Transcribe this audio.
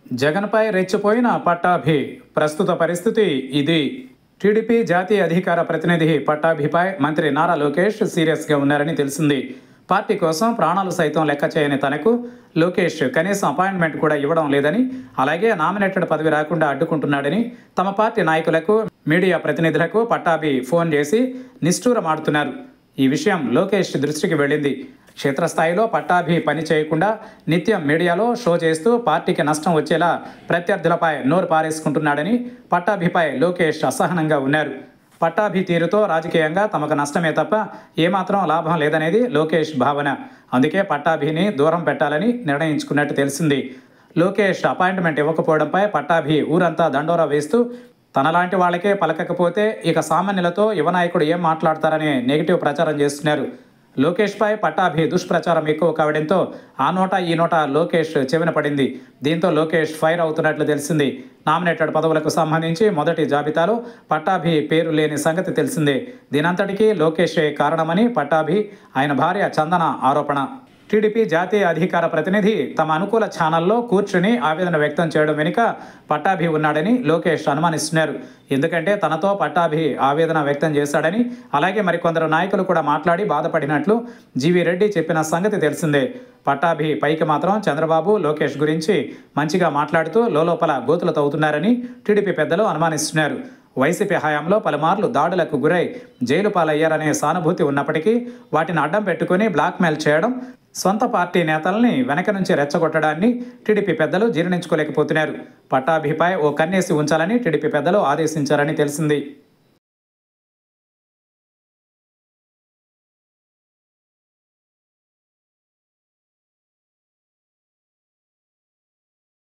జగన్పై రెచ్చిపోయిన పట్టాభి ప్రస్తుత పరిస్థితి ఇది టీడీపీ జాతీయ అధికార ప్రతినిధి పట్టాభిపై మంత్రి నారా లోకేష్ సీరియస్గా ఉన్నారని తెలిసింది పార్టీ కోసం ప్రాణాలు సైతం లెక్క చేయని తనకు లోకేష్ కనీసం అపాయింట్మెంట్ కూడా ఇవ్వడం లేదని అలాగే నామినేటెడ్ పదవి రాకుండా అడ్డుకుంటున్నాడని తమ పార్టీ నాయకులకు మీడియా ప్రతినిధులకు పట్టాభి ఫోన్ చేసి నిష్ఠూరమాడుతున్నారు ఈ విషయం లోకేష్ దృష్టికి వెళ్ళింది క్షేత్రస్థాయిలో పట్టాభి పని చేయకుండా నిత్యం మీడియాలో షో చేస్తూ పార్టీకి నష్టం వచ్చేలా ప్రత్యర్థులపై నోరు పారేసుకుంటున్నాడని పట్టాభిపై లోకేష్ అసహనంగా ఉన్నారు పట్టాభి తీరుతో రాజకీయంగా తమకు నష్టమే తప్ప ఏమాత్రం లాభం లేదనేది లోకేష్ భావన అందుకే పట్టాభిని దూరం పెట్టాలని నిర్ణయించుకున్నట్టు తెలిసింది లోకేష్ అపాయింట్మెంట్ ఇవ్వకపోవడంపై పట్టాభి ఊరంతా దండోరా వేస్తూ తనలాంటి వాళ్ళకే పలకకపోతే ఇక సామాన్యులతో యువనాయకుడు ఏం మాట్లాడతారనే నెగిటివ్ ప్రచారం చేస్తున్నారు లోకేష్పై పట్టాభి దుష్ప్రచారం ఎక్కువ కావడంతో ఆ నోట ఈ నోట లోకేష్ చెవిన పడింది దీంతో లోకేష్ ఫైర్ అవుతున్నట్లు తెలిసింది నామినేటెడ్ పదవులకు సంబంధించి మొదటి జాబితాలో పట్టాభి పేరు లేని సంగతి తెలిసిందే దీనంతటికీ లోకేషే కారణమని పట్టాభి ఆయన భార్య చందన ఆరోపణ టీడీపీ జాతీయ అధికార ప్రతినిధి తమ అనుకూల ఛానల్లో కూర్చుని ఆవేదన వ్యక్తం చేయడం వెనుక పట్టాభి ఉన్నాడని లోకేష్ అనుమానిస్తున్నారు ఎందుకంటే తనతో పట్టాభి ఆవేదన వ్యక్తం చేశాడని అలాగే మరికొందరు నాయకులు కూడా మాట్లాడి బాధపడినట్లు జీవీ రెడ్డి చెప్పిన సంగతి తెలిసిందే పట్టాభి పైకి మాత్రం చంద్రబాబు లోకేష్ గురించి మంచిగా మాట్లాడుతూ లోపల గోతులు తవ్వుతున్నారని టీడీపీ పెద్దలు అనుమానిస్తున్నారు వైసీపీ హయాంలో పలుమార్లు దాడులకు గురై జైలు పాలయ్యారనే సానుభూతి ఉన్నప్పటికీ వాటిని అడ్డం పెట్టుకుని బ్లాక్మెయిల్ చేయడం సొంత పార్టీ నేతల్ని వెనక నుంచి రెచ్చగొట్టడాన్ని టీడీపీ పెద్దలు జీర్ణించుకోలేకపోతున్నారు పట్టాభిపై ఓ కన్నేసి ఉంచాలని టీడీపీ పెద్దలు ఆదేశించారని తెలిసింది